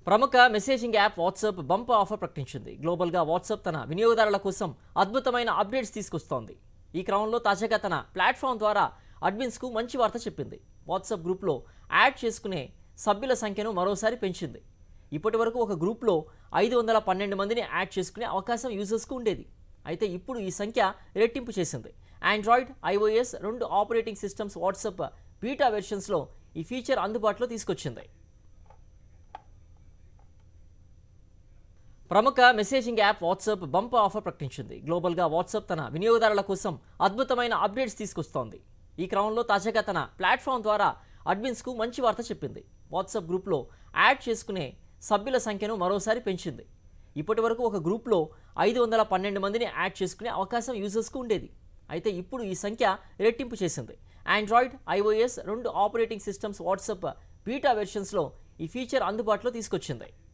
ప్రముఖ messaging app WhatsApp bumper offer ప్రకటించింది గ్లోబల్గా వాట్సాప్ తన వినియోగదారుల కోసం అద్భుతమైన అప్డేట్స్ తీసుకొస్తోంది ఈ క్రమంలో తాజాగా తన ప్లాట్ఫామ్ ద్వారా అడ్మిన్స్కు మంచి వార్త చెప్పింది వాట్సాప్ గ్రూప్లో యాడ్ చేసుకునే సభ్యుల సంఖ్యను మరోసారి పెంచింది ఇప్పటి వరకు ఒక గ్రూప్లో ఐదు వందల పన్నెండు మందిని యాడ్ చేసుకునే అవకాశం యూజర్స్కు ఉండేది అయితే ఇప్పుడు ఈ సంఖ్య రెట్టింపు చేసింది ఆండ్రాయిడ్ ఐఓఎస్ రెండు ఆపరేటింగ్ సిస్టమ్స్ వాట్సాప్ బీటా వెర్షన్స్లో ఈ ఫీచర్ అందుబాటులో తీసుకొచ్చింది ప్రముఖ messaging app WhatsApp bumper offer ప్రకటించింది గ్లోబల్గా వాట్సాప్ తన వినియోగదారుల కోసం అద్భుతమైన అప్డేట్స్ తీసుకొస్తోంది ఈ క్రమంలో తాజాగా తన ప్లాట్ఫామ్ ద్వారా అడ్మిన్స్కు మంచి వార్త చెప్పింది వాట్సాప్ గ్రూప్లో యాడ్ చేసుకునే సభ్యుల సంఖ్యను మరోసారి పెంచింది ఇప్పటి వరకు ఒక గ్రూప్లో ఐదు వందల పన్నెండు మందిని యాడ్ చేసుకునే అవకాశం యూజర్స్కు ఉండేది అయితే ఇప్పుడు ఈ సంఖ్య రెట్టింపు చేసింది ఆండ్రాయిడ్ ఐఓఎస్ రెండు ఆపరేటింగ్ సిస్టమ్స్ వాట్సాప్ బీటా వెర్షన్స్లో ఈ ఫీచర్ అందుబాటులో తీసుకొచ్చింది